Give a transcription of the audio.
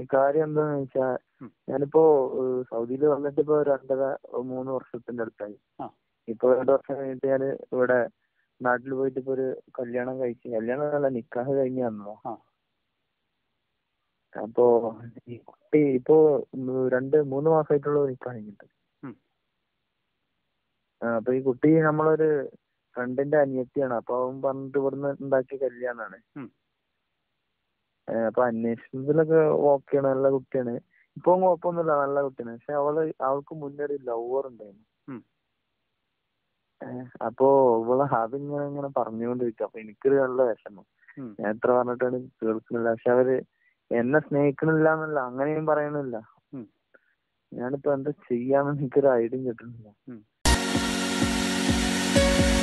കാര്യം എന്താന്ന് വെച്ചാ ഉം. ഞാനിപ്പോ ഏഹ്, സൗദിയിൽ വന്നിട്ട് ഇപ്പോ രണ്ടര മൂന്ന് വർഷത്തിന്റെ അടുത്തായി ആ. ഇപ്പൊ രണ്ടു വർഷം കഴിഞ്ഞിട്ട് ഞാന് ഇവിടെ നാട്ടിൽ പോയിട്ട് ഇപ്പൊ ഒരു കല്യാണം കഴിച്ച് കല്യാണം അല്ല നിക്കാഹ് കഴിഞ്ഞ് വന്നതാ ആ. അപ്പോ ഈ കുട്ടി ഇപ്പോ ഉം, രണ്ട് മൂന്ന് മാസമായിട്ടുള്ള നിക്കാഹ് കഴിഞ്ഞിട്ട് ഉം. ആ, അപ്പൊ ഈ കുട്ടി നമ്മളൊരു ഫ്രണ്ടിന്റെ അനിയത്തിയാണ് അപ്പൊ അവൻ പറഞ്ഞിട്ട് ഇവിടുന്ന് ഉണ്ടാക്കിയ കല്യാണാണ് ഉം. ഏഹ് അപ്പൊ അന്വേഷണത്തിലൊക്കെ ഓക്കെയാണ് നല്ല കുട്ടിയാണ് ഇപ്പൊ കുഴപ്പമൊന്നുമില്ല നല്ല കുട്ടിയാണ് പക്ഷെ അവള് അവൾക്ക് മുന്നേ ഒരു ലവർ ഉണ്ടായിരുന്നു ഉം. ഏഹ് അപ്പൊ ഇവള് അതിങ്ങനെ ഇങ്ങനെ പറഞ്ഞുകൊണ്ടിരിക്കും അപ്പൊ എനിക്കൊരു നല്ല വിഷമം ഉം. ഞാൻ എത്ര പറഞ്ഞിട്ടാണ് കേൾക്കുന്നില്ല പക്ഷെ അവര് എന്നെ സ്നേഹിക്കണില്ല എന്നല്ല അങ്ങനെയും പറയണില്ല ഉം. ഞാനിപ്പോ എന്താ ചെയ്യാന്ന് എനിക്കൊരു ഐഡിയ കിട്ടുന്നില്ല ഉം.